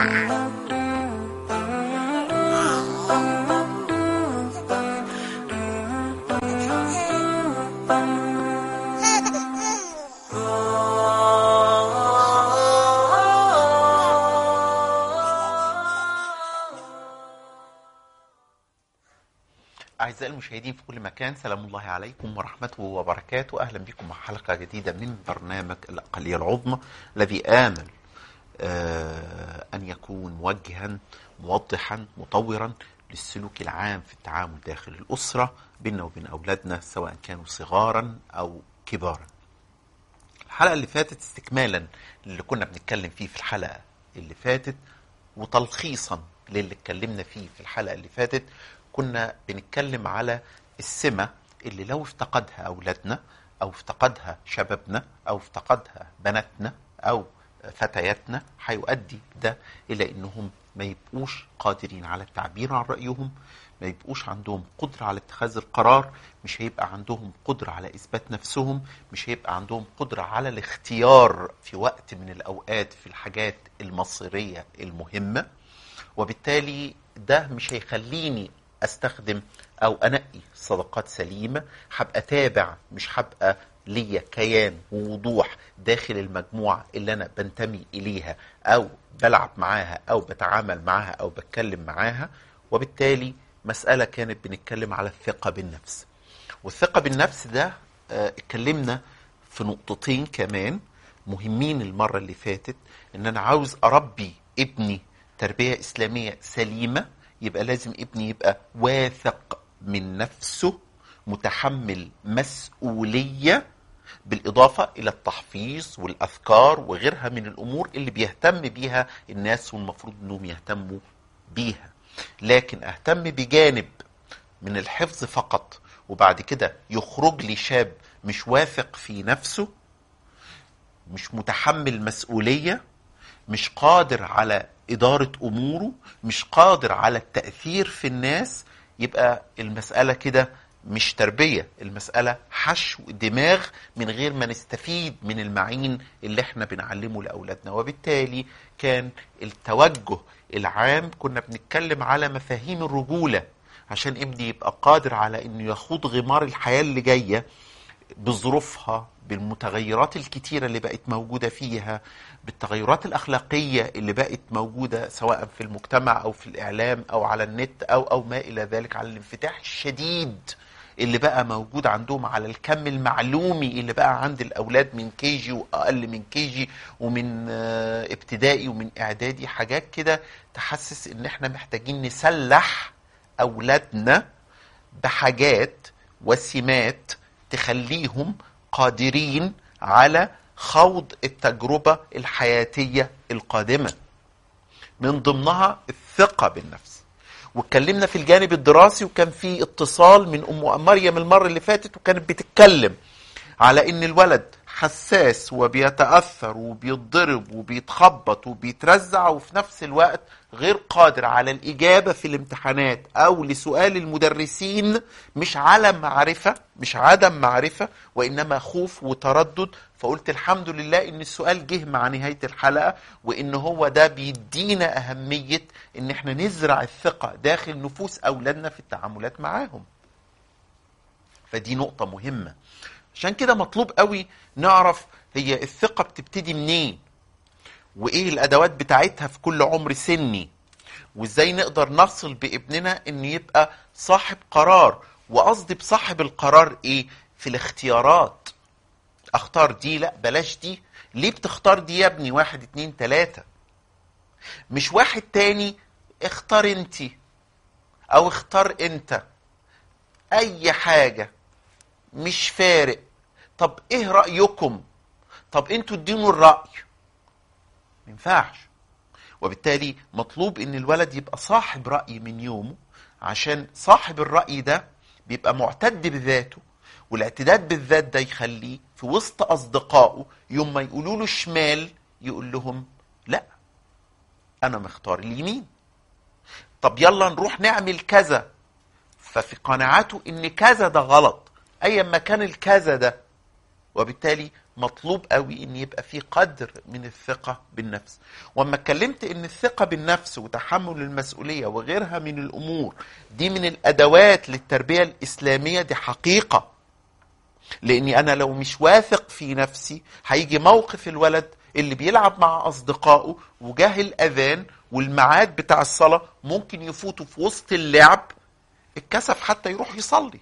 أعزائي المشاهدين في كل مكان سلام الله عليكم ورحمته وبركاته أهلا بكم مع حلقة جديدة من برنامج الأقلية العظمى الذي آمل آه، أن يكون موجها موضحا مطورا للسلوك العام في التعامل داخل الأسرة بيننا وبين أولادنا سواء كانوا صغارا أو كبارا الحلقة اللي فاتت استكمالا للي كنا بنتكلم فيه في الحلقة اللي فاتت وتلخيصا للي اتكلمنا فيه في الحلقة اللي فاتت كنا بنتكلم على السمة اللي لو افتقدها أولادنا أو افتقدها شبابنا أو افتقدها بناتنا أو فتياتنا هيؤدي ده إلى إنهم ما يبقوش قادرين على التعبير عن رأيهم ما يبقوش عندهم قدرة على اتخاذ القرار مش هيبقى عندهم قدرة على إثبات نفسهم مش هيبقى عندهم قدرة على الاختيار في وقت من الأوقات في الحاجات المصيرية المهمة وبالتالي ده مش هيخليني استخدم او انقي صداقات سليمه هبقى تابع مش هبقى ليا كيان ووضوح داخل المجموعه اللي انا بنتمي اليها او بلعب معاها او بتعامل معاها او بتكلم معاها وبالتالي مساله كانت بنتكلم على الثقه بالنفس والثقه بالنفس ده آه، اتكلمنا في نقطتين كمان مهمين المره اللي فاتت ان انا عاوز اربي ابني تربيه اسلاميه سليمه يبقى لازم ابني يبقى واثق من نفسه متحمل مسؤوليه بالاضافه الى التحفيظ والاذكار وغيرها من الامور اللي بيهتم بيها الناس والمفروض انهم يهتموا بيها لكن اهتم بجانب من الحفظ فقط وبعد كده يخرج لي شاب مش واثق في نفسه مش متحمل مسؤوليه مش قادر على إدارة أموره مش قادر على التأثير في الناس يبقى المسألة كده مش تربية المسألة حشو دماغ من غير ما نستفيد من المعين اللي احنا بنعلمه لأولادنا وبالتالي كان التوجه العام كنا بنتكلم على مفاهيم الرجولة عشان ابني يبقى قادر على انه يخوض غمار الحياة اللي جاية بظروفها بالمتغيرات الكتيرة اللي بقت موجودة فيها بالتغيرات الأخلاقية اللي بقت موجودة سواء في المجتمع أو في الإعلام أو على النت أو أو ما إلى ذلك على الانفتاح الشديد اللي بقى موجود عندهم على الكم المعلومي اللي بقى عند الأولاد من كيجي وأقل من كيجي ومن آه، ابتدائي ومن إعدادي حاجات كده تحسس إن إحنا محتاجين نسلح أولادنا بحاجات وسمات تخليهم قادرين على خوض التجربة الحياتية القادمة من ضمنها الثقة بالنفس واتكلمنا في الجانب الدراسي وكان في اتصال من ام مريم المرة اللي فاتت وكانت بتتكلم على ان الولد حساس وبيتأثر وبيتضرب وبيتخبط وبيترزع وفي نفس الوقت غير قادر على الإجابة في الامتحانات أو لسؤال المدرسين مش على معرفة مش عدم معرفة وإنما خوف وتردد فقلت الحمد لله إن السؤال جه مع نهاية الحلقة وإن هو ده بيدينا أهمية إن إحنا نزرع الثقة داخل نفوس أولادنا في التعاملات معاهم فدي نقطة مهمة عشان كده مطلوب قوي نعرف هي الثقة بتبتدي منين وايه الادوات بتاعتها في كل عمر سني وازاي نقدر نصل بابننا ان يبقى صاحب قرار وقصدي بصاحب القرار ايه في الاختيارات اختار دي لا بلاش دي ليه بتختار دي يا ابني واحد اتنين تلاتة مش واحد تاني اختار انتي او اختار انت اي حاجة مش فارق طب ايه رأيكم طب انتوا ادينوا الرأي ما ينفعش وبالتالي مطلوب ان الولد يبقى صاحب رأي من يومه عشان صاحب الرأي ده بيبقى معتد بذاته والاعتداد بالذات ده يخليه في وسط أصدقائه يوم ما يقولوا له شمال يقول لهم لا أنا مختار اليمين طب يلا نروح نعمل كذا ففي قناعاته إن كذا ده غلط أيا ما كان الكذا ده وبالتالي مطلوب قوي ان يبقى في قدر من الثقة بالنفس واما اتكلمت ان الثقة بالنفس وتحمل المسؤولية وغيرها من الامور دي من الادوات للتربية الاسلامية دي حقيقة لاني انا لو مش واثق في نفسي هيجي موقف الولد اللي بيلعب مع اصدقائه وجاه الاذان والميعاد بتاع الصلاة ممكن يفوتوا في وسط اللعب اتكسف حتى يروح يصلي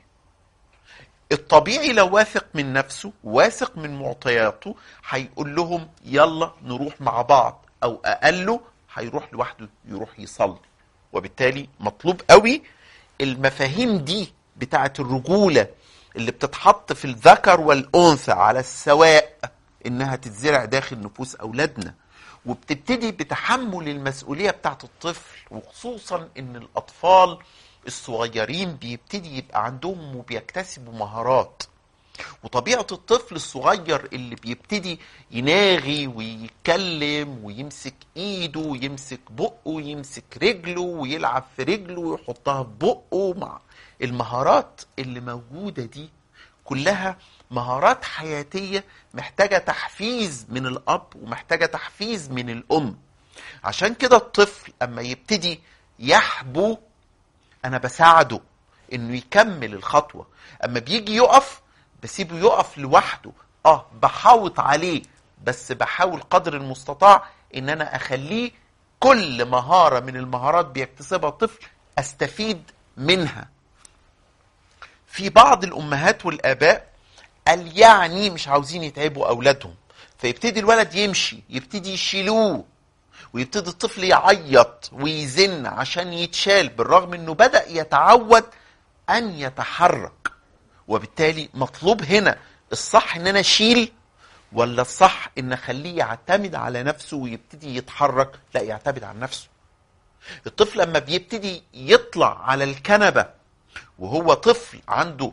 الطبيعي لو واثق من نفسه واثق من معطياته هيقول لهم يلا نروح مع بعض او اقله هيروح لوحده يروح يصلي وبالتالي مطلوب قوي المفاهيم دي بتاعت الرجولة اللي بتتحط في الذكر والأنثى على السواء إنها تتزرع داخل نفوس أولادنا وبتبتدي بتحمل المسؤولية بتاعت الطفل وخصوصا إن الأطفال الصغيرين بيبتدي يبقى عندهم وبيكتسبوا مهارات وطبيعة الطفل الصغير اللي بيبتدي يناغي ويتكلم ويمسك ايده ويمسك بقه ويمسك رجله ويلعب في رجله ويحطها في بقه مع المهارات اللي موجودة دي كلها مهارات حياتية محتاجة تحفيز من الأب ومحتاجة تحفيز من الأم عشان كده الطفل أما يبتدي يحبو أنا بساعده إنه يكمل الخطوة أما بيجي يقف بسيبه يقف لوحده اه بحاوط عليه بس بحاول قدر المستطاع ان انا اخليه كل مهارة من المهارات بيكتسبها الطفل استفيد منها في بعض الامهات والاباء قال يعني مش عاوزين يتعبوا اولادهم فيبتدي الولد يمشي يبتدي يشيلوه ويبتدي الطفل يعيط ويزن عشان يتشال بالرغم انه بدأ يتعود ان يتحرك وبالتالي مطلوب هنا الصح ان انا اشيل ولا الصح ان اخليه يعتمد على نفسه ويبتدي يتحرك لا يعتمد على نفسه الطفل لما بيبتدي يطلع على الكنبة وهو طفل عنده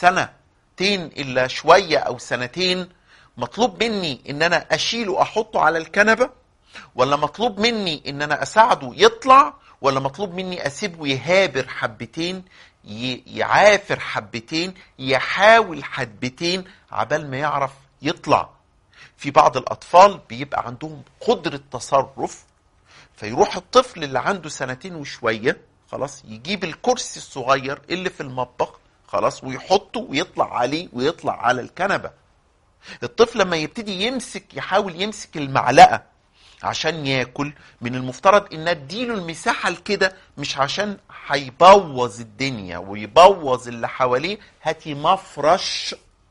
سنتين الا شوية او سنتين مطلوب مني ان انا اشيله احطه على الكنبة ولا مطلوب مني ان انا اساعده يطلع ولا مطلوب مني اسيبه يهابر حبتين ي- يعافر حبتين يحاول حبتين عبال ما يعرف يطلع في بعض الأطفال بيبقى عندهم قدرة تصرف فيروح الطفل اللي عنده سنتين وشوية خلاص يجيب الكرسي الصغير اللي في المطبخ خلاص ويحطه ويطلع عليه ويطلع على الكنبة الطفل لما يبتدي يمسك يحاول يمسك المعلقة عشان ياكل من المفترض ان اديله المساحه لكده مش عشان هيبوظ الدنيا ويبوظ اللي حواليه هاتي مفرش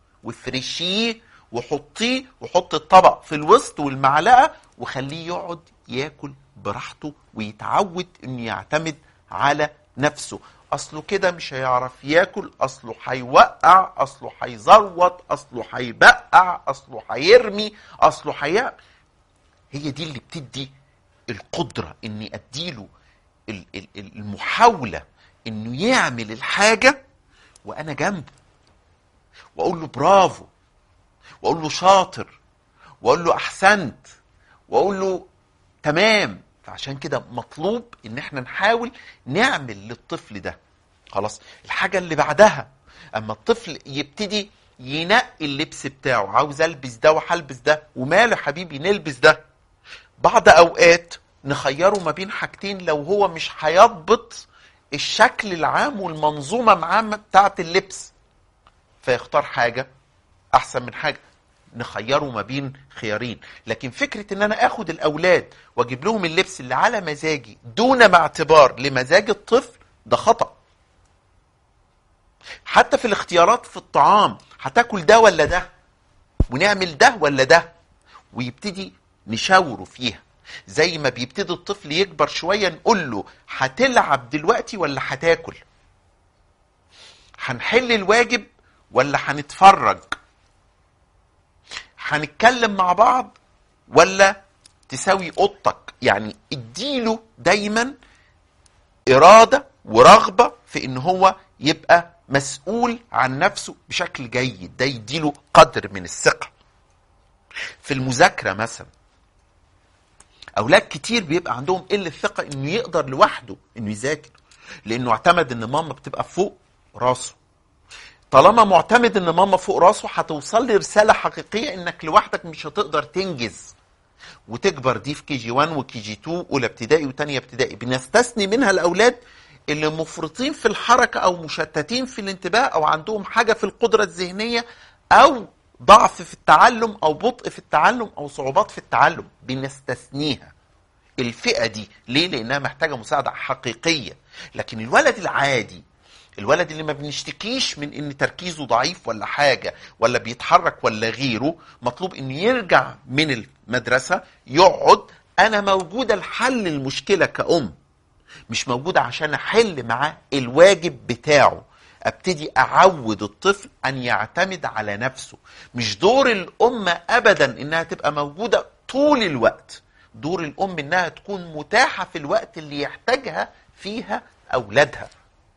وفرشيه وحطيه وحط الطبق في الوسط والمعلقه وخليه يقعد ياكل براحته ويتعود انه يعتمد على نفسه اصله كده مش هيعرف ياكل اصله هيوقع اصله هيزروط اصله هيبقع اصله هيرمي اصله هيعمل هي دي اللي بتدي القدرة اني اديله ال- ال- ال- المحاولة انه يعمل الحاجة وانا جنبه واقول له برافو واقول له شاطر واقول له احسنت واقول له تمام فعشان كده مطلوب ان احنا نحاول نعمل للطفل ده خلاص الحاجة اللي بعدها اما الطفل يبتدي ينقي اللبس بتاعه عاوز البس ده وهلبس ده وماله حبيبي نلبس ده بعض اوقات نخيره ما بين حاجتين لو هو مش هيضبط الشكل العام والمنظومه معاه بتاعه اللبس فيختار حاجه احسن من حاجه نخيره ما بين خيارين لكن فكره ان انا اخد الاولاد واجيب لهم اللبس اللي على مزاجي دون ما اعتبار لمزاج الطفل ده خطأ حتى في الاختيارات في الطعام هتاكل ده ولا ده ونعمل ده ولا ده ويبتدي نشاوره فيها زي ما بيبتدي الطفل يكبر شوية نقول له هتلعب دلوقتي ولا هتاكل هنحل الواجب ولا هنتفرج هنتكلم مع بعض ولا تساوي اوضتك يعني اديله دايما إرادة ورغبة في إن هو يبقى مسؤول عن نفسه بشكل جيد ده يديله قدر من الثقة في المذاكرة مثلا أولاد كتير بيبقى عندهم قلة ثقة إنه يقدر لوحده إنه يذاكر لأنه اعتمد إن ماما بتبقى فوق راسه طالما معتمد ان ماما فوق راسه هتوصل لي رساله حقيقيه انك لوحدك مش هتقدر تنجز وتكبر دي في كي جي 1 وكي جي 2 اولى ابتدائي وثانيه ابتدائي بنستثني منها الاولاد اللي مفرطين في الحركه او مشتتين في الانتباه او عندهم حاجه في القدره الذهنيه او ضعف في التعلم او بطء في التعلم او صعوبات في التعلم بنستثنيها الفئه دي ليه لانها محتاجه مساعده حقيقيه لكن الولد العادي الولد اللي ما بنشتكيش من ان تركيزه ضعيف ولا حاجه ولا بيتحرك ولا غيره مطلوب انه يرجع من المدرسه يقعد انا موجوده لحل المشكله كأم مش موجوده عشان احل معاه الواجب بتاعه ابتدي اعود الطفل ان يعتمد على نفسه مش دور الام ابدا انها تبقى موجوده طول الوقت دور الام انها تكون متاحه في الوقت اللي يحتاجها فيها اولادها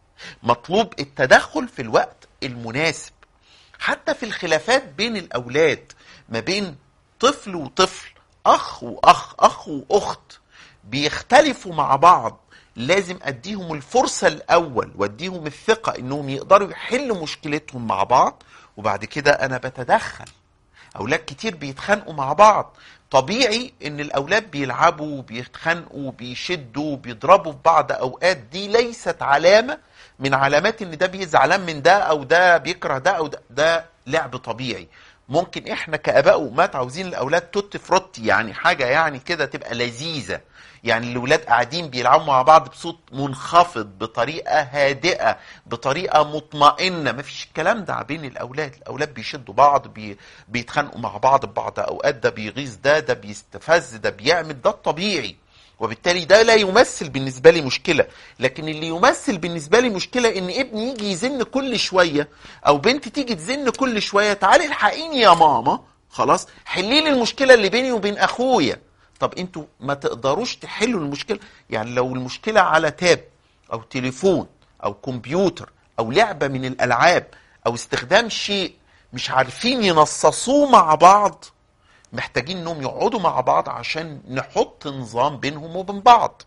مطلوب التدخل في الوقت المناسب حتى في الخلافات بين الاولاد ما بين طفل وطفل اخ واخ اخ واخت بيختلفوا مع بعض لازم اديهم الفرصه الاول واديهم الثقه انهم يقدروا يحلوا مشكلتهم مع بعض وبعد كده انا بتدخل اولاد كتير بيتخانقوا مع بعض طبيعي ان الاولاد بيلعبوا بيتخانقوا بيشدوا بيضربوا في بعض اوقات دي ليست علامه من علامات ان ده بيزعلان من ده او ده بيكره ده او ده, ده لعب طبيعي ممكن احنا كاباء وامهات عاوزين الاولاد توت فروتي يعني حاجه يعني كده تبقى لذيذه يعني الاولاد قاعدين بيلعبوا مع بعض بصوت منخفض بطريقه هادئه بطريقه مطمئنه مفيش الكلام ده بين الاولاد الاولاد بيشدوا بعض بي بيتخانقوا مع بعض ببعض اوقات ده بيغيظ ده ده بيستفز ده بيعمل ده الطبيعي وبالتالي ده لا يمثل بالنسبة لي مشكلة لكن اللي يمثل بالنسبة لي مشكلة ان ابني يجي يزن كل شوية او بنتي تيجي تزن كل شوية تعالي الحقيني يا ماما خلاص حلي لي المشكلة اللي بيني وبين اخويا طب انتوا ما تقدروش تحلوا المشكلة يعني لو المشكلة على تاب او تليفون او كمبيوتر او لعبة من الالعاب او استخدام شيء مش عارفين ينصصوه مع بعض محتاجين انهم يقعدوا مع بعض عشان نحط نظام بينهم وبين بعض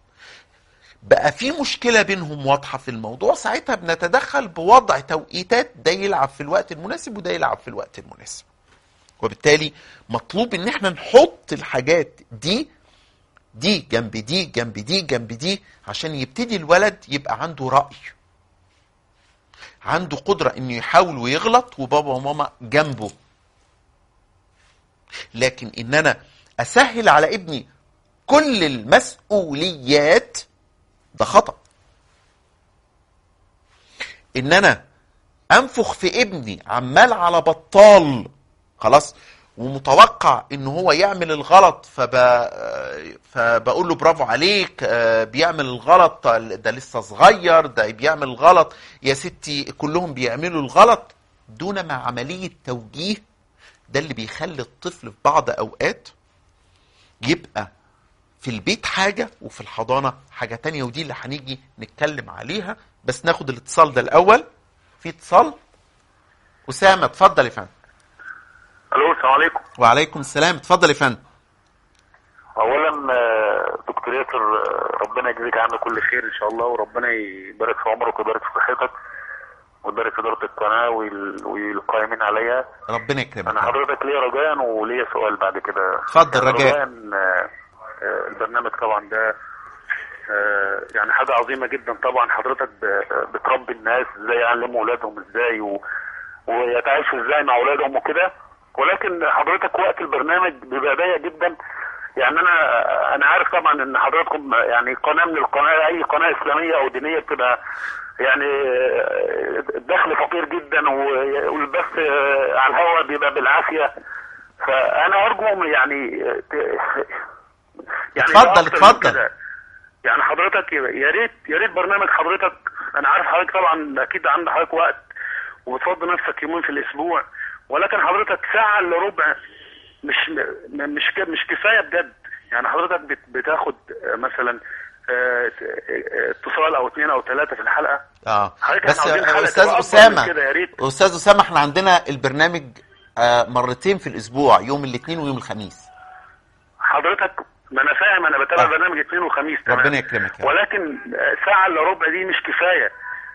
بقى في مشكلة بينهم واضحة في الموضوع ساعتها بنتدخل بوضع توقيتات ده يلعب في الوقت المناسب وده يلعب في الوقت المناسب وبالتالي مطلوب ان احنا نحط الحاجات دي دي جنب دي جنب دي جنب دي عشان يبتدي الولد يبقى عنده رأي عنده قدرة انه يحاول ويغلط وبابا وماما جنبه لكن ان انا اسهل على ابني كل المسؤوليات ده خطأ ان انا انفخ في ابني عمال على بطال خلاص ومتوقع ان هو يعمل الغلط فب... فبقول له برافو عليك بيعمل الغلط ده لسه صغير ده بيعمل الغلط يا ستي كلهم بيعملوا الغلط دون ما عملية توجيه ده اللي بيخلي الطفل في بعض اوقات يبقى في البيت حاجة وفي الحضانة حاجة تانية ودي اللي هنيجي نتكلم عليها بس ناخد الاتصال ده الأول في اتصال أسامة اتفضل يا فندم الو السلام عليكم وعليكم السلام اتفضل يا فندم اولا آه، دكتور ياسر آه، ربنا يجزيك عنه كل خير ان شاء الله وربنا يبارك في عمرك ويبارك في صحتك ويبارك في اداره القناه وال- والقائمين عليها ربنا يكرمك انا حضرتك ليا رجاء وليا سؤال بعد كده اتفضل يعني رجاء. آه، آه، البرنامج طبعا ده آه، يعني حاجه عظيمه جدا طبعا حضرتك ب- بتربي الناس ازاي يعلموا اولادهم ازاي و... ويتعايشوا ازاي مع اولادهم وكده ولكن حضرتك وقت البرنامج بيبقى ضيق جدا يعني انا انا عارف طبعا ان حضراتكم يعني قناه من القناه اي قناه اسلاميه او دينيه بتبقى يعني آه، الدخل فقير جدا و- والبث آه، على الهواء بيبقى بالعافيه فانا ارجو يعني آه، ت- يعني اتفضل، أكتر من اتفضل. كده. يعني حضرتك يا ريت يا ريت برنامج حضرتك انا عارف حضرتك طبعا اكيد عند حضرتك وقت وبتفضي نفسك يومين في الاسبوع ولكن حضرتك ساعه الا ربع مش م- مش ك- مش كفايه بجد يعني حضرتك بت- بتاخد آه، مثلا آه، آه، اتصال او اثنين او ثلاثه في الحلقه اه حضرتك بس احنا عاوزين حلقة استاذ تبقى أكبر اسامه من كده يا ريت. استاذ اسامه احنا عندنا البرنامج آه مرتين في الاسبوع يوم الاثنين ويوم الخميس حضرتك ما انا فاهم انا بتابع آه. برنامج اثنين وخميس تمام ربنا يكرمك يا رب. ولكن آه، ساعه الا ربع دي مش كفايه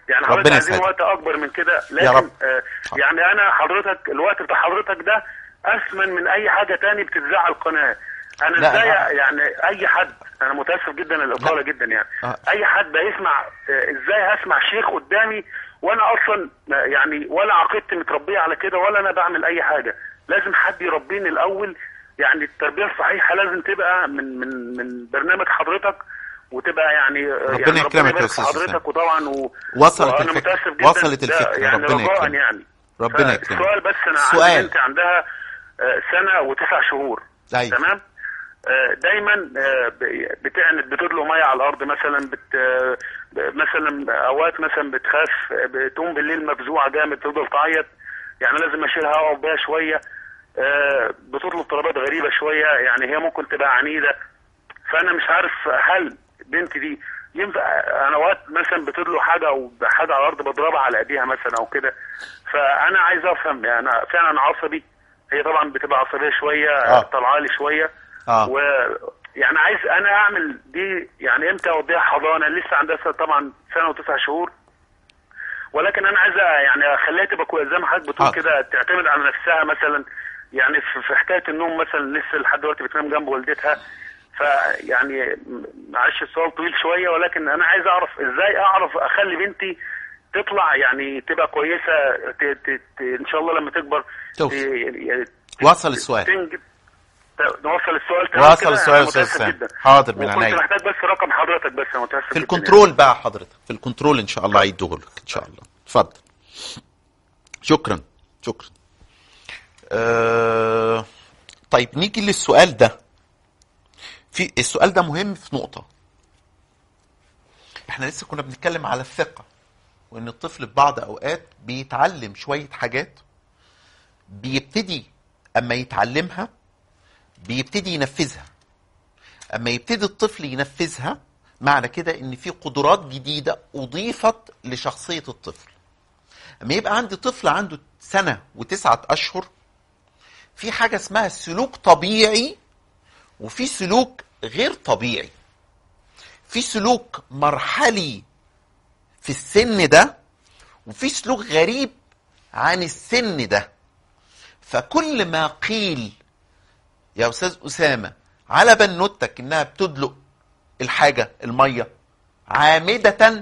يعني حضرتك ربنا عايزين يسعدك. وقت اكبر من كده يا لكن رب. آه يعني انا حضرتك الوقت بتاع حضرتك ده اثمن من اي حاجه تاني بتتذاع القناه انا لا، ازاي لا. يعني اي حد انا متاسف جدا الاطاله جدا يعني آه. اي حد هيسمع آه، ازاي هسمع شيخ قدامي وانا اصلا آه، يعني ولا عقيدتي متربيه على كده ولا انا بعمل اي حاجه لازم حد يربيني الاول يعني التربيه الصحيحه لازم تبقى من من من برنامج حضرتك وتبقى يعني آه، ربنا يعني يكرمك ربنا يا يبارك أستاذ في حسام. حضرتك وطبعا و... وصلت وانا الفكرة. متاسف جدا وصلت ده الفكرة. يعني ربنا رجاء يكرمك. يعني ربنا يكرمك. السؤال بس انا سؤال. عندي بنت عندها آه، سنه وتسع شهور أيوة. تمام آه، دايما آه، ب- بتعند بتدلق ميه على الارض مثلا بت آه، ب- مثلا اوقات مثلا بتخاف آه، بتقوم بالليل مفزوعه جامد تفضل تعيط يعني لازم اشيلها اقعد بيها شويه آه، بتطلب طلبات غريبه شويه يعني هي ممكن تبقى عنيده فانا مش عارف هل بنتي دي ينفع انا اوقات مثلا بتدلق حاجه او حاجه على الارض بضربها على ايديها مثلا او كده فانا عايز افهم يعني انا فعلا عصبي هي طبعا بتبقى عصبيه شويه آه. طالعه لي شويه آه. و يعني عايز انا اعمل دي يعني امتى اوديها حضانه لسه عندها سنة- طبعا سنه وتسع شهور ولكن انا عايز يعني اخليها تبقى كويسه زي ما حضرتك بتقول آه. كده تعتمد على نفسها مثلا يعني في في حكايه النوم مثلا لسه لحد دلوقتي بتنام جنب والدتها فيعني م- معلش السؤال طويل شويه ولكن انا عايز اعرف ازاي اعرف اخلي بنتي تطلع يعني تبقى كويسه ت... ت... ت... ان شاء الله لما تكبر توصل. ت... ت... وصل السؤال. تنجب ت- نوصل السؤال تمام وصل كده؟ السؤال أنا يا أستاذ متأسف سام. جدا. حاضر، من وكنت عينيا. محتاج بس رقم حضرتك بس انا متاسف في جداً الكنترول بقى حضرتك في الكنترول ان شاء الله عيده لك ان شاء الله اتفضل شكرا شكرا أه طيب نيجي للسؤال ده في السؤال ده مهم في نقطة احنا لسه كنا بنتكلم على الثقة وان الطفل في بعض اوقات بيتعلم شوية حاجات بيبتدي اما يتعلمها بيبتدي ينفذها اما يبتدي الطفل ينفذها معنى كده ان في قدرات جديده اضيفت لشخصيه الطفل اما يبقى عندي طفل عنده سنه وتسعه اشهر في حاجه اسمها سلوك طبيعي وفي سلوك غير طبيعي في سلوك مرحلي في السن ده وفي سلوك غريب عن السن ده فكل ما قيل يا استاذ اسامه على بنوتك انها بتدلق الحاجه الميه عامده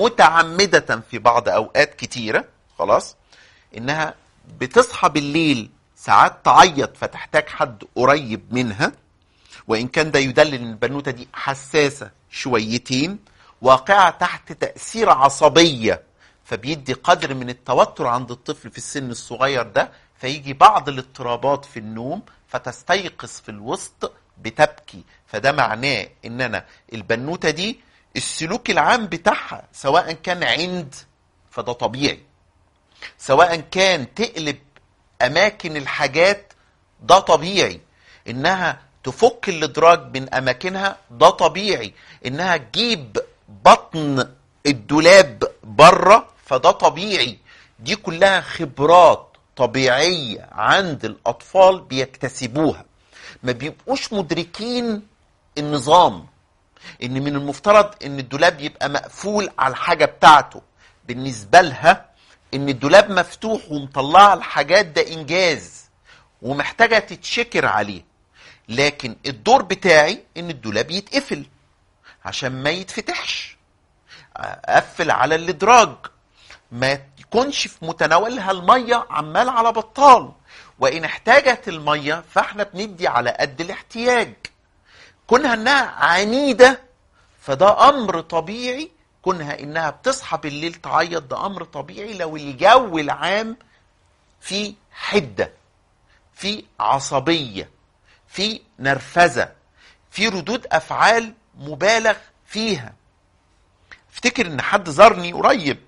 متعمده في بعض اوقات كتيره خلاص انها بتصحى بالليل ساعات تعيط فتحتاج حد قريب منها وان كان ده يدلل ان البنوته دي حساسه شويتين واقعه تحت تاثير عصبيه فبيدي قدر من التوتر عند الطفل في السن الصغير ده فيجي بعض الاضطرابات في النوم فتستيقظ في الوسط بتبكي فده معناه ان انا البنوته دي السلوك العام بتاعها سواء كان عند فده طبيعي سواء كان تقلب اماكن الحاجات ده طبيعي انها تفك الادراج من اماكنها ده طبيعي انها تجيب بطن الدولاب بره فده طبيعي دي كلها خبرات طبيعيه عند الاطفال بيكتسبوها ما بيبقوش مدركين النظام ان من المفترض ان الدولاب يبقى مقفول على الحاجه بتاعته بالنسبه لها ان الدولاب مفتوح ومطلعه الحاجات ده انجاز ومحتاجه تتشكر عليه لكن الدور بتاعي ان الدولاب يتقفل عشان ما يتفتحش اقفل على الادراج ما يكونش في متناولها الميه عمال على بطال وان احتاجت الميه فاحنا بندي على قد الاحتياج كونها انها عنيده فده امر طبيعي كونها انها بتصحى بالليل تعيط ده امر طبيعي لو الجو العام في حده في عصبيه في نرفزه في ردود افعال مبالغ فيها افتكر ان حد زارني قريب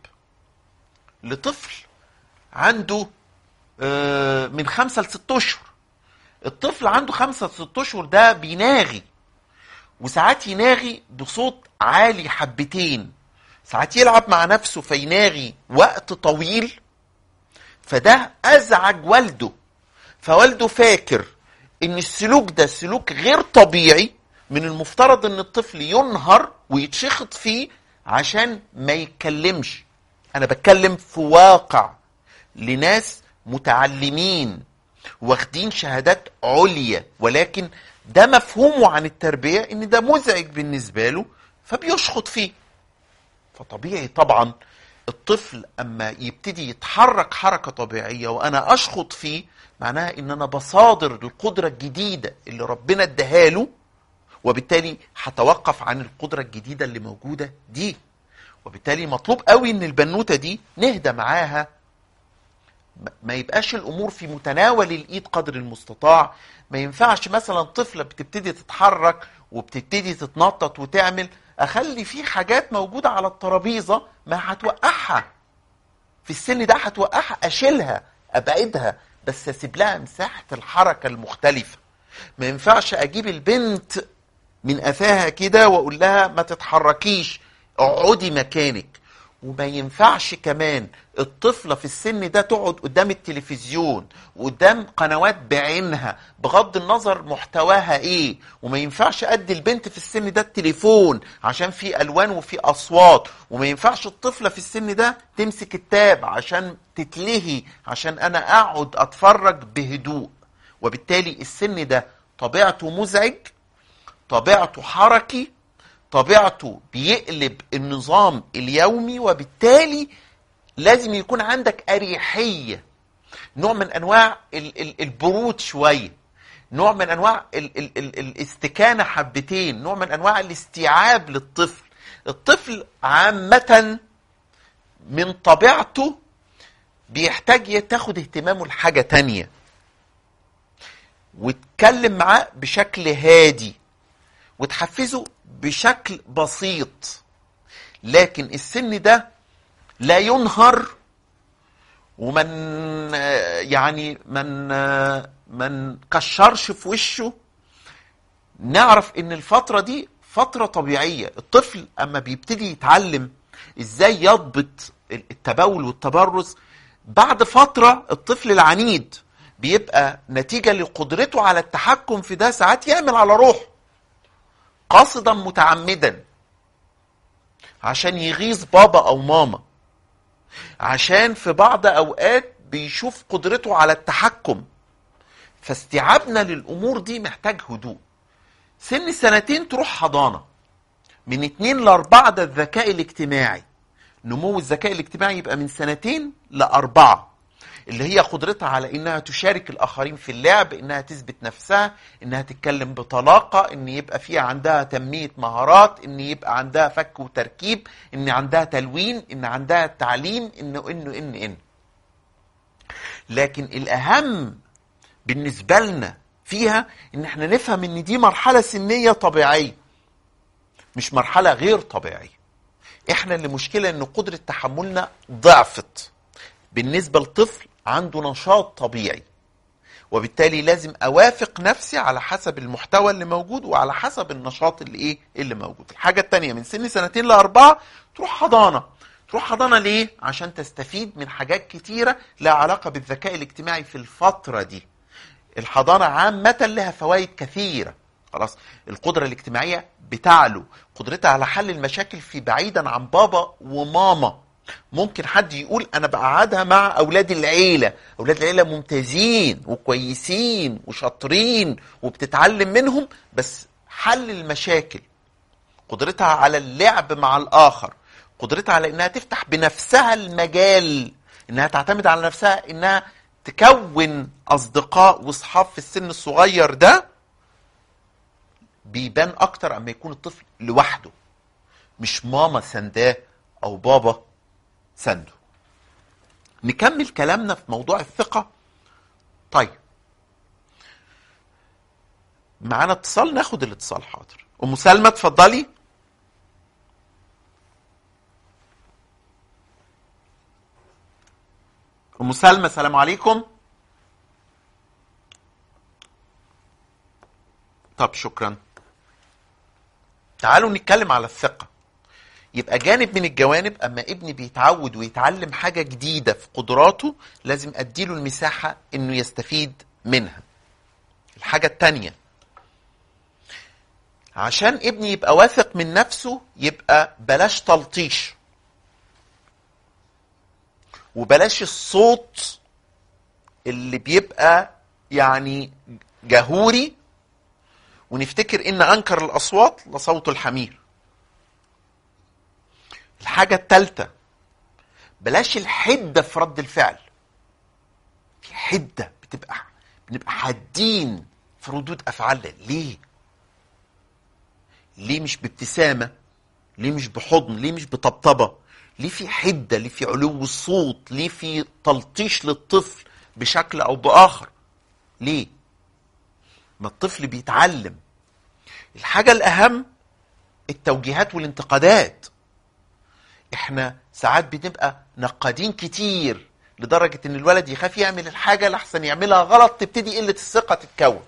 لطفل عنده آه، من خمسة لست اشهر الطفل عنده خمسة لست اشهر ده بيناغي وساعات يناغي بصوت عالي حبتين ساعات يلعب مع نفسه فيناغي وقت طويل فده ازعج والده فوالده فاكر ان السلوك ده سلوك غير طبيعي من المفترض ان الطفل ينهر ويتشخط فيه عشان ما يتكلمش انا بتكلم في واقع لناس متعلمين واخدين شهادات عليا ولكن ده مفهومه عن التربية ان ده مزعج بالنسبة له فبيشخط فيه فطبيعي طبعا الطفل اما يبتدي يتحرك حركة طبيعية وانا اشخط فيه معناها ان انا بصادر القدرة الجديدة اللي ربنا اداها له وبالتالي هتوقف عن القدرة الجديدة اللي موجودة دي وبالتالي مطلوب قوي ان البنوتة دي نهدى معاها ما يبقاش الامور في متناول الايد قدر المستطاع ما ينفعش مثلا طفله بتبتدي تتحرك وبتبتدي تتنطط وتعمل اخلي في حاجات موجوده على الترابيزه ما هتوقعها في السن ده هتوقعها اشيلها ابعدها بس اسيب لها مساحه الحركه المختلفه ما ينفعش اجيب البنت من قفاها كده واقول لها ما تتحركيش اقعدي مكانك وما ينفعش كمان الطفله في السن ده تقعد قدام التلفزيون وقدام قنوات بعينها بغض النظر محتواها ايه وما ينفعش ادي البنت في السن ده التليفون عشان في الوان وفي اصوات وما ينفعش الطفله في السن ده تمسك التاب عشان تتلهي عشان انا اقعد اتفرج بهدوء وبالتالي السن ده طبيعته مزعج طبيعته حركي طبيعته بيقلب النظام اليومي وبالتالي لازم يكون عندك أريحية نوع من أنواع ال- ال- البرود شوية نوع من أنواع ال- ال- ال- الاستكانة حبتين نوع من أنواع الاستيعاب للطفل الطفل عامة من طبيعته بيحتاج تاخد اهتمامه لحاجة تانية وتكلم معاه بشكل هادي وتحفزه بشكل بسيط لكن السن ده لا ينهر ومن يعني من من كشرش في وشه نعرف ان الفترة دي فترة طبيعية الطفل اما بيبتدي يتعلم ازاي يضبط التبول والتبرز بعد فترة الطفل العنيد بيبقى نتيجة لقدرته على التحكم في ده ساعات يعمل على روحه قاصدا متعمدا عشان يغيظ بابا او ماما عشان في بعض اوقات بيشوف قدرته على التحكم فاستيعابنا للامور دي محتاج هدوء سن سنتين تروح حضانه من اتنين لاربعه ده الذكاء الاجتماعي نمو الذكاء الاجتماعي يبقى من سنتين لاربعه اللي هي قدرتها على انها تشارك الاخرين في اللعب انها تثبت نفسها انها تتكلم بطلاقه ان يبقى في عندها تنميه مهارات ان يبقى عندها فك وتركيب ان عندها تلوين ان عندها تعليم انه انه ان ان لكن الاهم بالنسبه لنا فيها ان احنا نفهم ان دي مرحله سنيه طبيعيه مش مرحله غير طبيعيه احنا اللي مشكله ان قدره تحملنا ضعفت بالنسبه لطفل عنده نشاط طبيعي وبالتالي لازم اوافق نفسي على حسب المحتوى اللي موجود وعلى حسب النشاط اللي ايه اللي موجود الحاجه الثانيه من سن سنتين لاربعه تروح حضانه تروح حضانه ليه عشان تستفيد من حاجات كتيره لها علاقه بالذكاء الاجتماعي في الفتره دي الحضانه عامه لها فوائد كثيره خلاص القدره الاجتماعيه بتعلو قدرتها على حل المشاكل في بعيدا عن بابا وماما ممكن حد يقول انا بقعدها مع اولاد العيله اولاد العيله ممتازين وكويسين وشاطرين وبتتعلم منهم بس حل المشاكل قدرتها على اللعب مع الاخر قدرتها على انها تفتح بنفسها المجال انها تعتمد على نفسها انها تكون اصدقاء واصحاب في السن الصغير ده بيبان اكتر اما يكون الطفل لوحده مش ماما سنداه او بابا سنده نكمل كلامنا في موضوع الثقة طيب معانا اتصال ناخد الاتصال حاضر ام سلمى اتفضلي ام سلمى السلام عليكم طب شكرا تعالوا نتكلم على الثقه يبقى جانب من الجوانب اما ابني بيتعود ويتعلم حاجه جديده في قدراته لازم اديله المساحه انه يستفيد منها الحاجه التانيه عشان ابني يبقى واثق من نفسه يبقى بلاش تلطيش وبلاش الصوت اللي بيبقى يعني جهوري ونفتكر ان انكر الاصوات لصوت الحمير الحاجه الثالثه بلاش الحده في رد الفعل في حده بتبقى بنبقى حادين في ردود افعالنا ليه ليه مش بابتسامه ليه مش بحضن ليه مش بطبطبه ليه في حده ليه في علو الصوت ليه في تلطيش للطفل بشكل او باخر ليه ما الطفل بيتعلم الحاجه الاهم التوجيهات والانتقادات احنا ساعات بنبقى نقادين كتير لدرجة ان الولد يخاف يعمل الحاجة لحسن يعملها غلط تبتدي قلة الثقة تتكون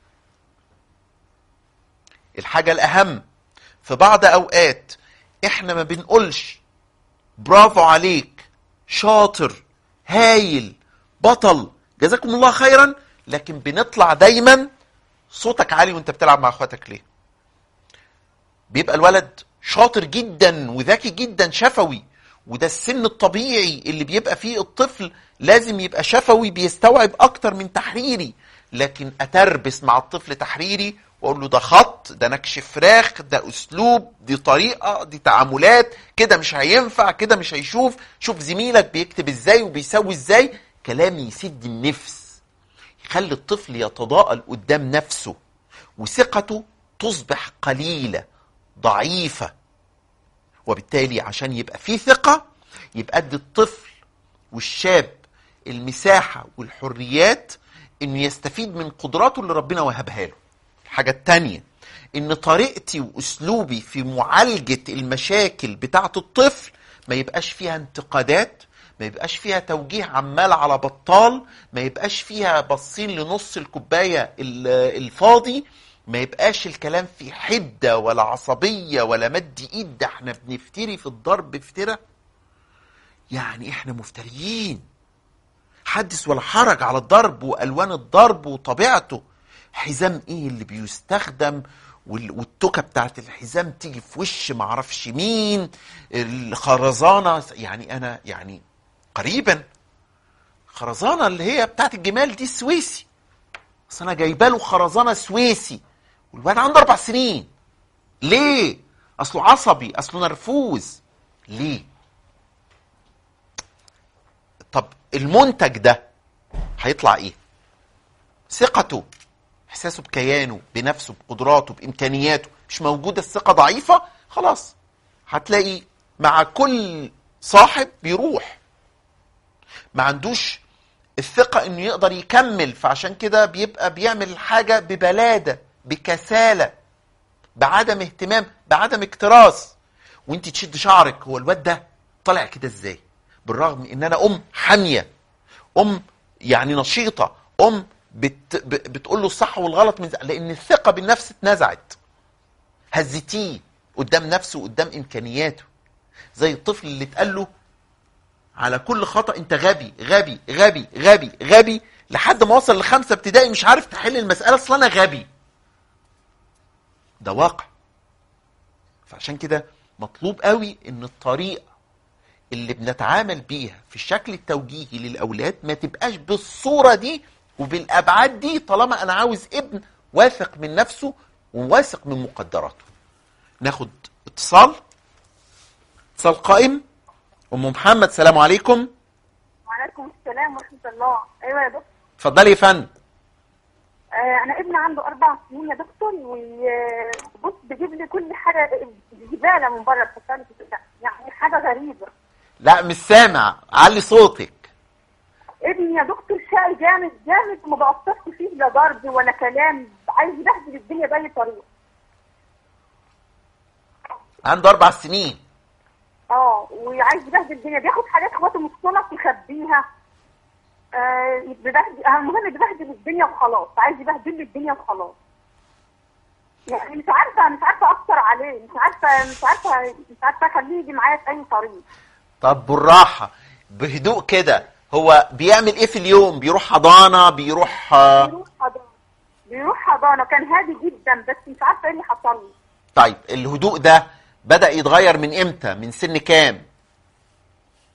الحاجة الأهم في بعض أوقات احنا ما بنقولش برافو عليك شاطر هايل بطل جزاكم الله خيرا لكن بنطلع دايما صوتك عالي وانت بتلعب مع اخواتك ليه بيبقى الولد شاطر جدا وذكي جدا شفوي وده السن الطبيعي اللي بيبقى فيه الطفل لازم يبقى شفوي بيستوعب اكتر من تحريري لكن اتربس مع الطفل تحريري واقول له ده خط ده نكش فراخ ده اسلوب دي طريقه دي تعاملات كده مش هينفع كده مش هيشوف شوف زميلك بيكتب ازاي وبيسوي ازاي كلام يسد النفس يخلي الطفل يتضاءل قدام نفسه وثقته تصبح قليله ضعيفه وبالتالي عشان يبقى في ثقه يبقى ادي الطفل والشاب المساحه والحريات انه يستفيد من قدراته اللي ربنا وهبها له الحاجه التانيه ان طريقتي واسلوبي في معالجه المشاكل بتاعه الطفل ما يبقاش فيها انتقادات ما يبقاش فيها توجيه عمال على بطال ما يبقاش فيها باصين لنص الكوبايه ال- الفاضي ما يبقاش الكلام في حده ولا عصبيه ولا مد ايد ده احنا بنفتري في الضرب افتراء يعني احنا مفتريين حدث ولا حرج على الضرب والوان الضرب وطبيعته حزام ايه اللي بيستخدم وال- والتوكه بتاعت الحزام تيجي في وش معرفش مين الخرزانه يعني انا يعني قريبا خرزانه اللي هي بتاعت الجمال دي السويسي اصل انا جايبه له خرزانه سويسي والواد عنده اربع سنين ليه اصله عصبي اصله نرفوز ليه طب المنتج ده هيطلع ايه ثقته احساسه بكيانه بنفسه بقدراته بامكانياته مش موجوده الثقه ضعيفه خلاص هتلاقي مع كل صاحب بيروح ما عندوش الثقة انه يقدر يكمل فعشان كده بيبقى بيعمل الحاجة ببلادة بكسالة بعدم اهتمام بعدم اكتراث وانت تشد شعرك هو الواد ده طالع كده ازاي بالرغم ان انا ام حامية ام يعني نشيطة ام بت ب- بتقول له الصح والغلط من ز- لان الثقة بالنفس اتنزعت هزتيه قدام نفسه وقدام امكانياته زي الطفل اللي اتقال له على كل خطأ انت غبي غبي غبي غبي غبي لحد ما وصل لخمسة ابتدائي مش عارف تحل المسألة اصل انا غبي ده واقع فعشان كده مطلوب قوي ان الطريقة اللي بنتعامل بيها في الشكل التوجيهي للأولاد ما تبقاش بالصورة دي وبالأبعاد دي طالما أنا عاوز ابن واثق من نفسه وواثق من مقدراته ناخد اتصال اتصال قائم ام محمد سلام عليكم وعليكم السلام ورحمة الله أيوة يا دكتور اتفضلي يا فندم آه أنا ابني عنده أربع سنين يا دكتور وبص بيجيب لي كل حاجة زبالة من بره بحطها لي في الشقة. يعني حاجة غريبة لا مش سامع علي صوتك ابني يا دكتور شقي جامد جامد وما بقصرش فيه لا ضرب ولا كلام عايز يبهدل الدنيا بأي طريقة عنده اربع سنين اه وعايز يبهدل الدنيا بياخد حاجات اخواته من الصنف يخبيها آه بيبهدل آه، المهم بيبهدل الدنيا وخلاص عايز يبهدل لي الدنيا وخلاص يعني مش عارفه مش عارفه اثر عليه مش عارفه مش عارفه مش عارفه اخليه يجي معايا في اي طريق طب بالراحة بهدوء كده هو بيعمل ايه في اليوم بيروح حضانة بيروح آه، بيروح حضانه بيروح حضانه كان هادي جدا بس مش عارفه ايه اللي حصل له طيب الهدوء ده بدأ يتغير من امتى من سن كام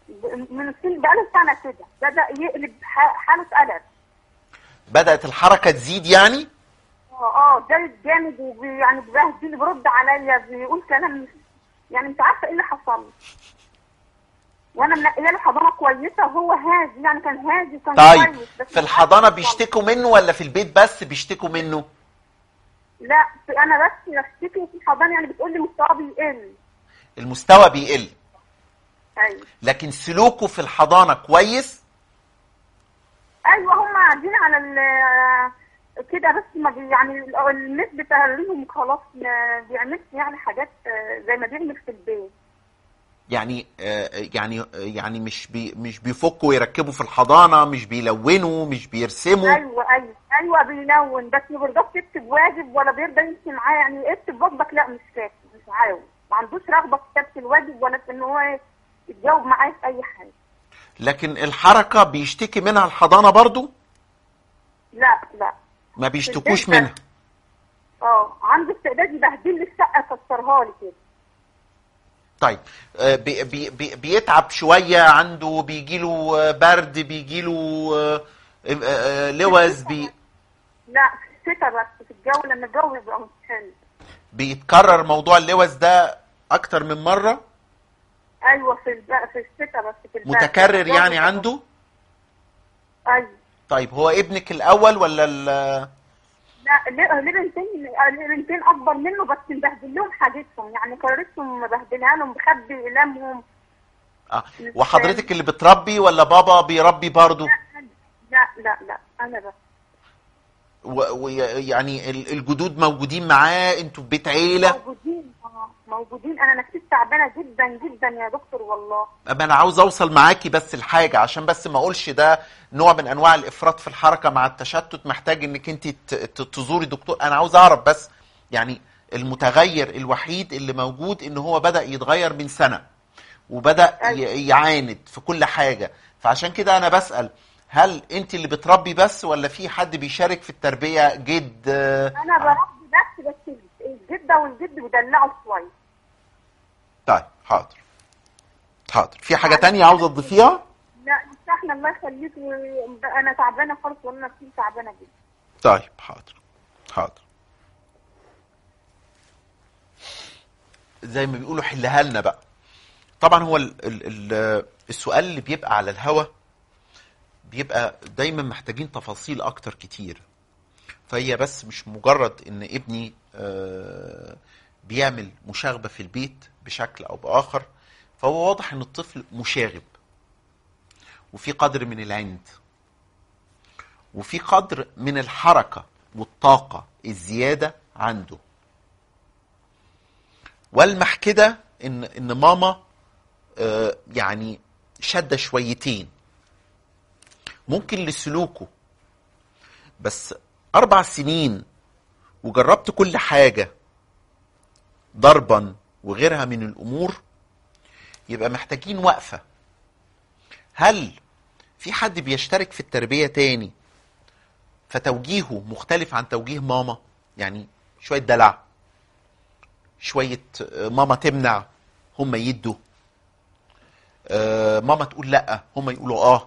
ب- من السن بقاله سنه كده بدا يقلب ح- حاله قلق بدات الحركه تزيد يعني اه اه زايد جامد ويعني بيبهدل بيرد عليا بيقول كلام مش- يعني مش عارفه ايه اللي حصل له وانا منقيه له حضانه كويسه وهو هادي يعني كان هادي وكان طيب كويس بس في مش الحضانه عارفة بيشتكوا منه ولا في البيت بس بيشتكوا منه لا في- انا بس بشتكي في الحضانه يعني بتقول لي مستواه بيقل المستوى بيقل ايوه لكن سلوكه في الحضانه كويس ايوه هم قاعدين على ال كده بس ما بي يعني ال- الناس بتهريهم خلاص ما بيعملش يعني حاجات آه، زي ما بيعمل في البيت يعني آه، يعني آه، يعني مش بي مش بيفكوا ويركبوا في الحضانه مش بيلونوا مش بيرسموا ايوه ايوه ايوه بيلون بس ما بيرضاش يكتب واجب ولا بيرضى يمشي معاه يعني اكتب واجبك لا مش كاتب مش عاوز ما عندوش رغبه في كتابه الواجب ولا في ان هو يتجاوب معايا في اي حاجه لكن الحركه بيشتكي منها الحضانه برضو لا لا ما بيشتكوش البيت منها اه عنده استعداد يبهدل لي الشقه يكسرها لي كده طيب آه، بي بي بي بيتعب شويه عنده بيجيله آه، برد بيجيله آه، آه، آه، لوز بي لا في الشتاء بس في الجو لما الجو يبقى مش حلو بيتكرر موضوع اللوز ده اكتر من مره ايوه في الب... في الشتاء بس في البرد. متكرر الجو يعني يبقى- عنده ايوه طيب هو ابنك الاول ولا ال- لا ليه ليه بنتين ليه بنتين اكبر منه بس مبهدل لهم حاجتهم يعني قرارتهم مبهدلها لهم بخبي اقلامهم آه. وحضرتك اللي بتربي ولا بابا بيربي برضه لا لا لا انا بس ويعني الجدود موجودين معاه انتوا في بيت عيله موجودين اه موجودين انا نفسيتي تعبانه جدا جدا يا دكتور والله اما انا عاوز اوصل معاكي بس الحاجه عشان بس ما اقولش ده نوع من انواع الافراط في الحركه مع التشتت محتاج انك انت ت- ت- تزوري دكتور انا عاوز اعرف بس يعني المتغير الوحيد اللي موجود ان هو بدا يتغير من سنه وبدا أيوة. ي- يعاند في كل حاجه فعشان كده انا بسال هل انت اللي بتربي بس ولا في حد بيشارك في التربيه جد آه، انا بربي بس بس الجده والجد بيدلعوا شويه طيب حاضر حاضر في حاجه تانية عاوزه تضيفيها لا مش احنا الله يخليك و- انا تعبانه خالص وانا نفسيتي تعبانه جدا طيب حاضر حاضر زي ما بيقولوا حلها لنا بقى طبعا هو ال ال ال السؤال اللي بيبقى على الهوا بيبقى دايما محتاجين تفاصيل اكتر كتير فهي بس مش مجرد ان ابني آه، بيعمل مشاغبة في البيت بشكل او باخر فهو واضح ان الطفل مشاغب وفي قدر من العند وفي قدر من الحركة والطاقة الزيادة عنده والمح كده ان ان ماما آه، يعني شدة شويتين ممكن لسلوكه بس اربع سنين وجربت كل حاجة ضربا وغيرها من الامور يبقى محتاجين وقفة هل في حد بيشترك في التربية تاني فتوجيهه مختلف عن توجيه ماما يعني شوية دلع شوية آه، ماما تمنع هم يدوا آه، ماما تقول لا هم يقولوا اه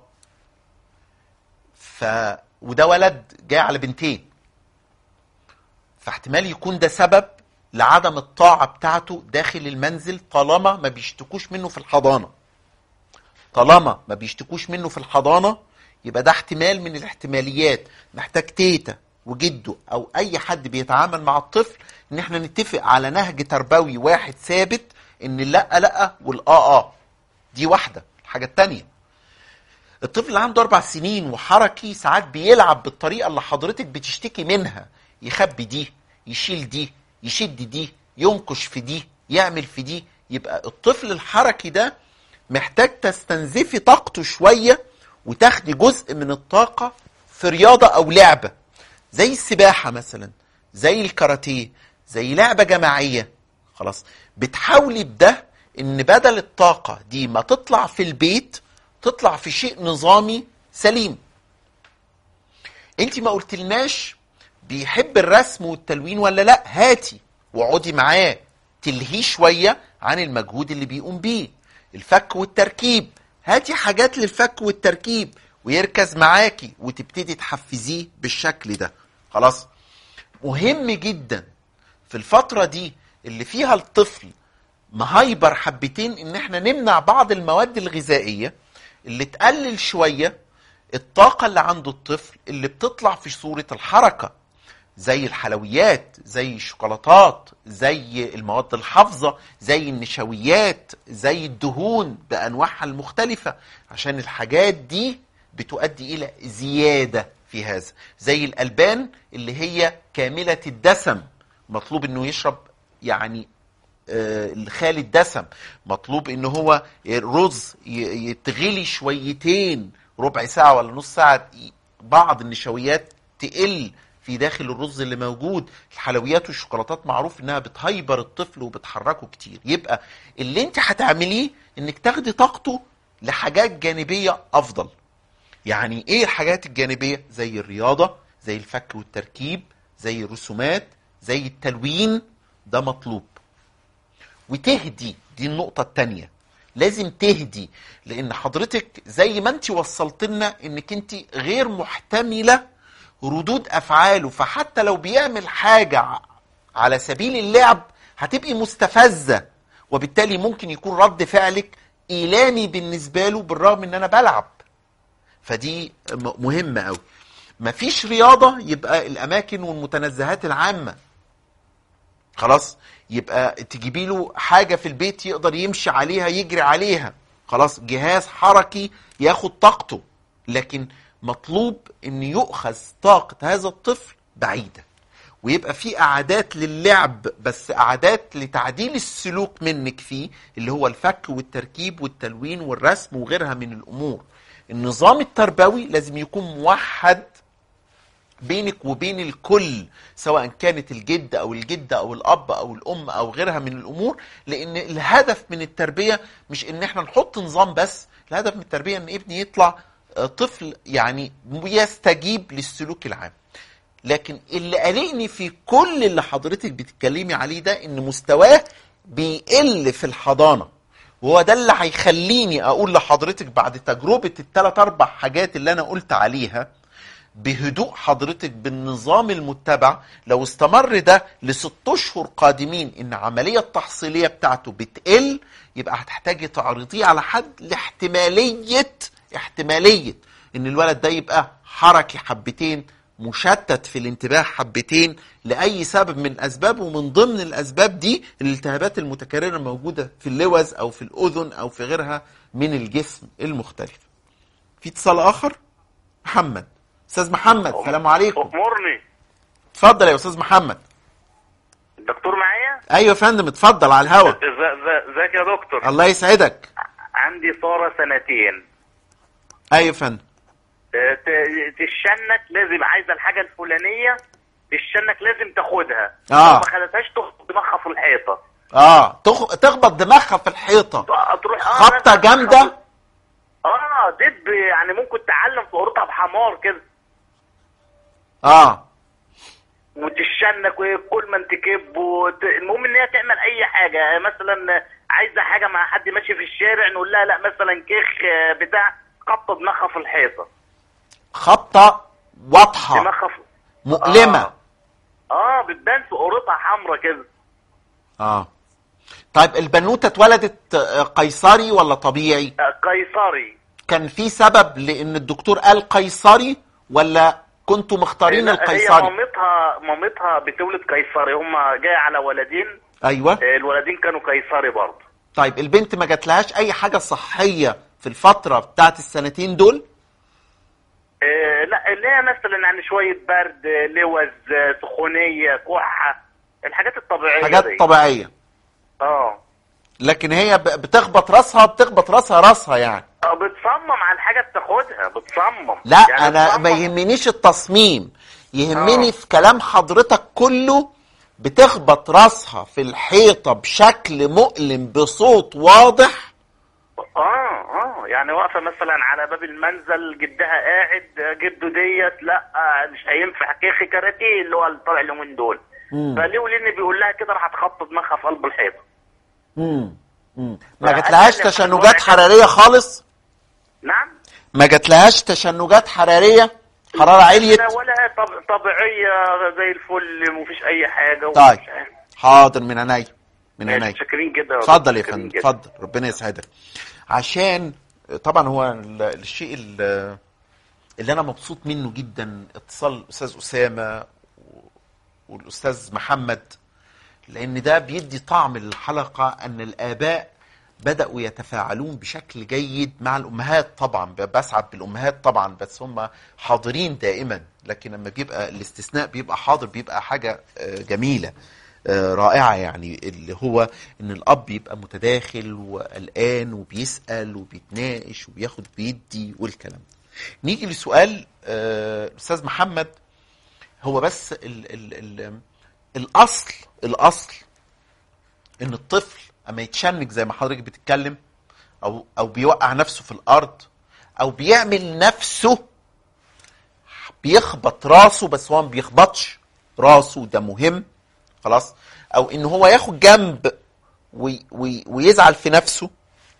ف وده ولد جاي على بنتين فاحتمال يكون ده سبب لعدم الطاعة بتاعته داخل المنزل طالما ما بيشتكوش منه في الحضانة طالما ما بيشتكوش منه في الحضانة يبقى ده احتمال من الاحتماليات محتاج تيتا وجده او اي حد بيتعامل مع الطفل ان احنا نتفق على نهج تربوي واحد ثابت ان لا لا والاه اه دي واحدة الحاجة التانية الطفل اللي عنده اربع سنين وحركي ساعات بيلعب بالطريقة اللي حضرتك بتشتكي منها يخبي دي يشيل دي يشد دي ينقش في دي يعمل في دي يبقى الطفل الحركي ده محتاج تستنزفي طاقته شوية وتاخدي جزء من الطاقة في رياضة أو لعبة زي السباحة مثلا زي الكاراتيه زي لعبة جماعية خلاص بتحاولي بده ان بدل الطاقة دي ما تطلع في البيت تطلع في شيء نظامي سليم انت ما قلتلناش بيحب الرسم والتلوين ولا لا هاتي واقعدي معاه تلهيه شوية عن المجهود اللي بيقوم بيه الفك والتركيب هاتي حاجات للفك والتركيب ويركز معاكي وتبتدي تحفزيه بالشكل ده خلاص مهم جدا في الفترة دي اللي فيها الطفل مهايبر حبتين ان احنا نمنع بعض المواد الغذائية اللي تقلل شوية الطاقة اللي عند الطفل اللي بتطلع في صورة الحركة زي الحلويات زي الشوكولاتات زي المواد الحافظة زي النشويات زي الدهون بأنواعها المختلفة عشان الحاجات دي بتؤدي إلى زيادة في هذا زي الألبان اللي هي كاملة الدسم مطلوب انه يشرب يعني آه، خالي الدسم مطلوب ان هو الرز ي- يتغلي شويتين ربع ساعة ولا نص ساعة ي- بعض النشويات تقل في داخل الرز اللي موجود الحلويات والشوكولاتات معروف انها بتهيبر الطفل وبتحركه كتير يبقى اللي انت هتعمليه انك تاخدي طاقته لحاجات جانبية افضل يعني ايه الحاجات الجانبية زي الرياضة زي الفك والتركيب زي الرسومات زي التلوين ده مطلوب وتهدي دي النقطة التانية لازم تهدي لان حضرتك زي ما انت وصلت لنا انك انت غير محتملة ردود افعاله فحتى لو بيعمل حاجة ع- على سبيل اللعب هتبقي مستفزة وبالتالي ممكن يكون رد فعلك ايلامي بالنسبة له بالرغم ان انا بلعب فدي م- مهمة قوي مفيش رياضة يبقى الأماكن والمتنزهات العامة خلاص يبقى تجيبي له حاجة في البيت يقدر يمشي عليها يجري عليها خلاص جهاز حركي ياخد طاقته لكن مطلوب ان يؤخذ طاقة هذا الطفل بعيدة ويبقى في قعدات للعب بس قعدات لتعديل السلوك منك فيه اللي هو الفك والتركيب والتلوين والرسم وغيرها من الامور النظام التربوي لازم يكون موحد بينك وبين الكل سواء كانت الجد او الجده او الاب او الام او غيرها من الامور لان الهدف من التربيه مش ان احنا نحط نظام بس الهدف من التربيه ان ابني يطلع آه، طفل يعني يستجيب للسلوك العام لكن اللي قلقني في كل اللي حضرتك بتتكلمي عليه ده ان مستواه بيقل في الحضانه وهو ده اللي هيخليني اقول لحضرتك بعد تجربه الثلاث اربع حاجات اللي انا قلت عليها بهدوء حضرتك بالنظام المتبع لو استمر ده لست اشهر قادمين ان عمليه التحصيليه بتاعته بتقل يبقى هتحتاجي تعرضيه على حد لاحتماليه احتماليه ان الولد ده يبقى حركي حبتين مشتت في الانتباه حبتين لاي سبب من اسباب ومن ضمن الاسباب دي الالتهابات المتكرره الموجوده في اللوز او في الاذن او في غيرها من الجسم المختلف. في اتصال اخر؟ محمد استاذ محمد السلام عليكم امرني اتفضل يا استاذ محمد الدكتور معايا ايوه يا فندم اتفضل على الهوا إز- إز- ازيك يا دكتور الله يسعدك عندي ساره سنتين ايوه يا فندم آه، ت- تشنك لازم عايزه الحاجه الفلانيه تشنك لازم تاخدها آه. لو ما خدتهاش تخبط دماغها في الحيطه اه تخ... تخبط دماغها في الحيطه تروح آه، خبطه ناس- جامده اه دب يعني ممكن تعلم في قرطها بحمار كده اه وتشنك وكل ما انت كب وت... المهم ان هي تعمل اي حاجه يعني مثلا عايزه حاجه مع حد ماشي في الشارع نقول لها لا مثلا كيخ آه، بتاع خبطه دماغها في الحيطه خبطه واضحه دماغها في... مؤلمه اه, آه بتبان في قرطها حمرا كده اه طيب البنوته اتولدت آه، قيصري ولا طبيعي آه، قيصري كان في سبب لان الدكتور قال قيصري ولا كنتوا مختارين لا، هي القيصري مامتها مامتها بتولد قيصري هم جاي على ولدين ايوه آه، الولدين كانوا قيصري برضه طيب البنت ما جاتلهاش اي حاجه صحيه في الفتره بتاعت السنتين دول آه، لا اللي هي مثلا يعني شويه برد آه، لوز آه، سخونيه كحه الحاجات الطبيعيه دي. حاجات طبيعيه اه لكن هي ب- بتخبط راسها بتخبط راسها راسها يعني آه، بتصمم على الحاجه بتاخدها بتصمم لا يعني انا بتصمم. ما يهمنيش التصميم يهمني آه. في كلام حضرتك كله بتخبط راسها في الحيطه بشكل مؤلم بصوت واضح اه اه يعني واقفه مثلا على باب المنزل جدها قاعد آه، جده ديت لا آه، مش هينفع كيخي كاراتيه اللي هو اللي طالع اليومين دول مم. فليه ولين بيقول لها كده راح تخبط دماغها في قلب الحيطه مم. مم. ما لا، جاتلهاش أتكلم عن تشنجات الوضع. حراريه خالص نعم ما جاتلهاش تشنجات حراريه حراره عليت لا ولا طب... طبيعيه زي الفل مفيش اي حاجه طيب. ومفيش أي- حاضر من عينيا من عينيا متشكرين جدا يا اتفضل يا دكتور، فندم متشكرين جدا. اتفضل ربنا يسعدك عشان طبعا هو ال- الشيء ال- اللي انا مبسوط منه جدا اتصال الاستاذ اسامه والاستاذ محمد لان ده بيدي طعم للحلقه ان الاباء بداوا يتفاعلون بشكل جيد مع الامهات طبعا بسعد بالامهات طبعا بس هم حاضرين دائما لكن لما بيبقى الاستثناء بيبقى حاضر بيبقى حاجه آه، جميله آه، رائعه يعني اللي هو ان الاب يبقى متداخل وقلقان وبيسال وبيتناقش وبياخد بيدي والكلام ده. نيجي لسؤال آه، الاستاذ محمد هو بس ال ال ال الاصل الاصل ان الطفل اما يتشنج زي ما حضرتك بتتكلم او او بيوقع نفسه في الارض او بيعمل نفسه بيخبط راسه بس هو ما بيخبطش راسه ده مهم خلاص او ان هو ياخد جنب وي وي ويزعل في نفسه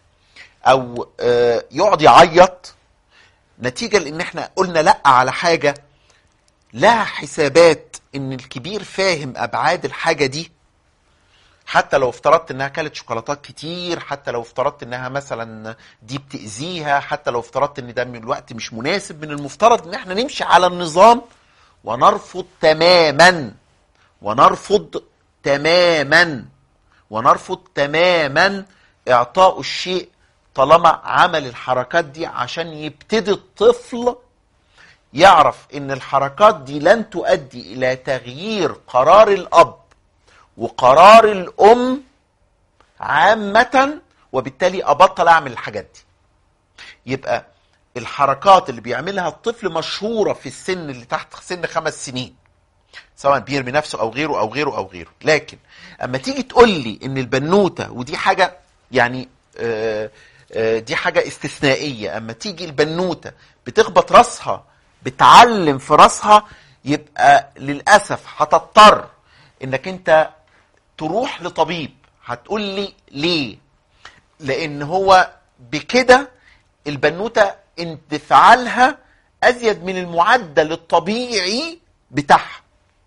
او آه، يقعد يعيط نتيجه لان احنا قلنا لا على حاجه لها حسابات ان الكبير فاهم ابعاد الحاجه دي حتى لو افترضت انها كلت شوكولاتات كتير حتى لو افترضت انها مثلا دي بتاذيها حتى لو افترضت ان ده من الوقت مش مناسب من المفترض ان احنا نمشي على النظام ونرفض تماما ونرفض تماما ونرفض تماما اعطاء الشيء طالما عمل الحركات دي عشان يبتدي الطفل يعرف ان الحركات دي لن تؤدي الى تغيير قرار الاب وقرار الام عامة وبالتالي ابطل اعمل الحاجات دي يبقى الحركات اللي بيعملها الطفل مشهورة في السن اللي تحت سن خمس سنين سواء بيرمي نفسه او غيره او غيره او غيره لكن اما تيجي تقول لي ان البنوته ودي حاجه يعني آه، آه، دي حاجه استثنائيه اما تيجي البنوته بتخبط راسها بتعلم في راسها يبقى للاسف هتضطر انك انت تروح لطبيب هتقول لي ليه لان هو بكده البنوته انفعالها ازيد من المعدل الطبيعي بتاعها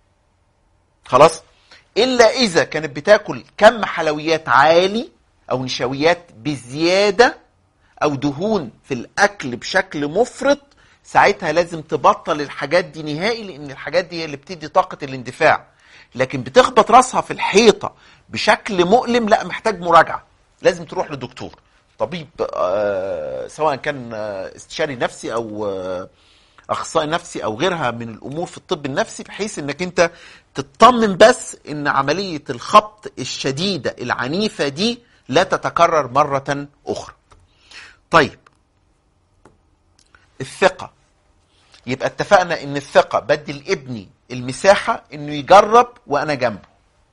خلاص الا اذا كانت بتاكل كم حلويات عالي او نشويات بزياده او دهون في الاكل بشكل مفرط ساعتها لازم تبطل الحاجات دي نهائي لان الحاجات دي هي اللي بتدي طاقه الاندفاع لكن بتخبط راسها في الحيطه بشكل مؤلم لا محتاج مراجعه لازم تروح لدكتور طبيب آه، سواء كان آه، استشاري نفسي او آه، اخصائي نفسي او غيرها من الامور في الطب النفسي بحيث انك انت تطمن بس ان عمليه الخبط الشديده العنيفه دي لا تتكرر مره اخرى. طيب الثقه يبقى اتفقنا ان الثقه بدي لابني المساحه انه يجرب وانا جنبه.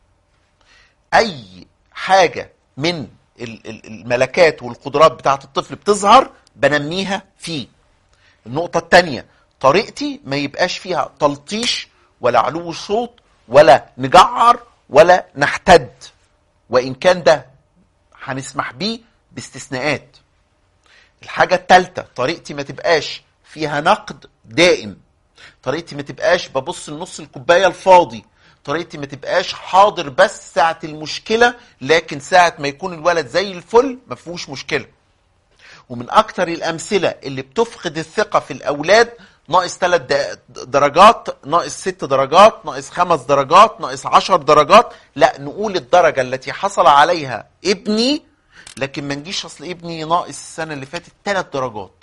اي حاجه من ال- ال- الملكات والقدرات بتاعه الطفل بتظهر بنميها فيه. النقطة التانية طريقتي ما يبقاش فيها تلطيش ولا علو صوت ولا نجعر ولا نحتد وإن كان ده هنسمح بيه باستثناءات الحاجة التالتة طريقتي ما تبقاش فيها نقد دائم طريقتي ما تبقاش ببص لنص الكوباية الفاضي طريقتي ما تبقاش حاضر بس ساعة المشكلة لكن ساعة ما يكون الولد زي الفل ما فيهوش مشكلة ومن اكتر الامثله اللي بتفقد الثقه في الاولاد ناقص ثلاث درجات ناقص ست درجات ناقص خمس درجات ناقص عشر درجات لا نقول الدرجه التي حصل عليها ابني لكن ما نجيش اصل ابني ناقص السنه اللي فاتت ثلاث درجات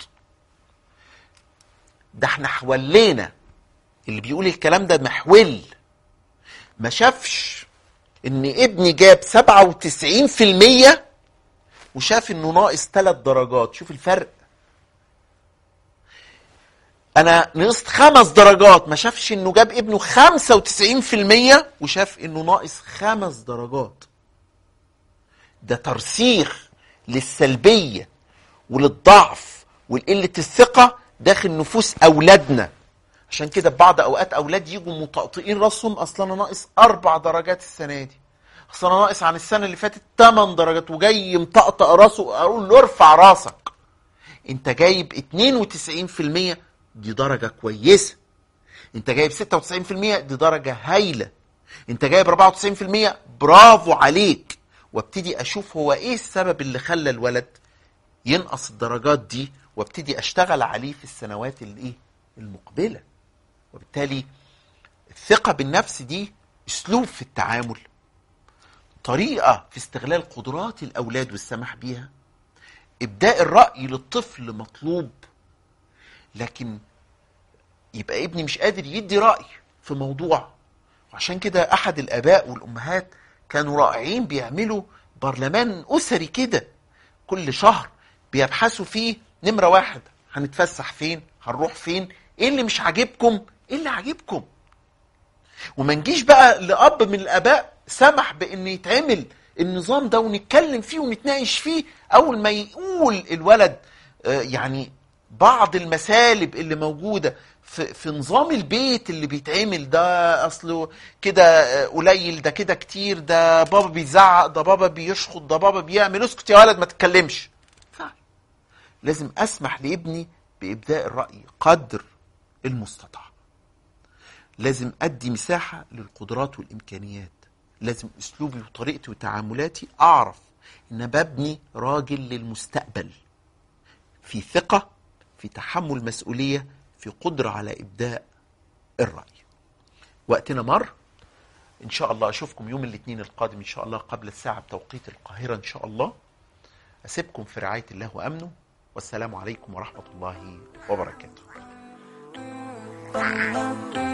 ده احنا حولينا اللي بيقول الكلام ده محول ما شافش ان ابني جاب 97% وشاف انه ناقص ثلاث درجات شوف الفرق انا نقصت خمس درجات ما شافش انه جاب ابنه 95% وشاف انه ناقص خمس درجات ده ترسيخ للسلبية وللضعف ولقلة الثقة داخل نفوس أولادنا عشان كده بعض أوقات أولاد يجوا مطقطقين راسهم أصلا أنا ناقص أربع درجات السنة دي أصلا أنا ناقص عن السنة اللي فاتت 8 درجات وجاي مطقطق راسه أقول له ارفع راسك انت جايب 92% دي درجة كويسة انت جايب 96% دي درجة هايلة انت جايب 94% برافو عليك وابتدي اشوف هو ايه السبب اللي خلى الولد ينقص الدرجات دي وابتدي اشتغل عليه في السنوات الايه المقبله وبالتالي الثقه بالنفس دي اسلوب في التعامل طريقه في استغلال قدرات الاولاد والسماح بيها ابداء الراي للطفل مطلوب لكن يبقى ابني مش قادر يدي راي في موضوع وعشان كده احد الاباء والامهات كانوا رائعين بيعملوا برلمان اسري كده كل شهر بيبحثوا فيه نمره واحد هنتفسح فين هنروح فين ايه اللي مش عاجبكم ايه اللي عاجبكم وما نجيش بقى لاب من الاباء سمح بان يتعمل النظام ده ونتكلم فيه ونتناقش فيه اول ما يقول الولد آه، يعني بعض المسالب اللي موجوده في, في نظام البيت اللي بيتعمل ده اصله كده آه، قليل ده كده كتير ده بابا بيزعق ده بابا بيشخط ده بابا بيعمل اسكت يا ولد ما تتكلمش فعلا لازم اسمح لابني بابداء الراي قدر المستطاع لازم ادي مساحه للقدرات والامكانيات لازم اسلوبي وطريقتي وتعاملاتي اعرف ان ببني راجل للمستقبل في ثقه في تحمل مسؤوليه في قدره على ابداء الراي وقتنا مر ان شاء الله اشوفكم يوم الاثنين القادم ان شاء الله قبل الساعه بتوقيت القاهره ان شاء الله اسيبكم في رعايه الله وامنه والسلام عليكم ورحمه الله وبركاته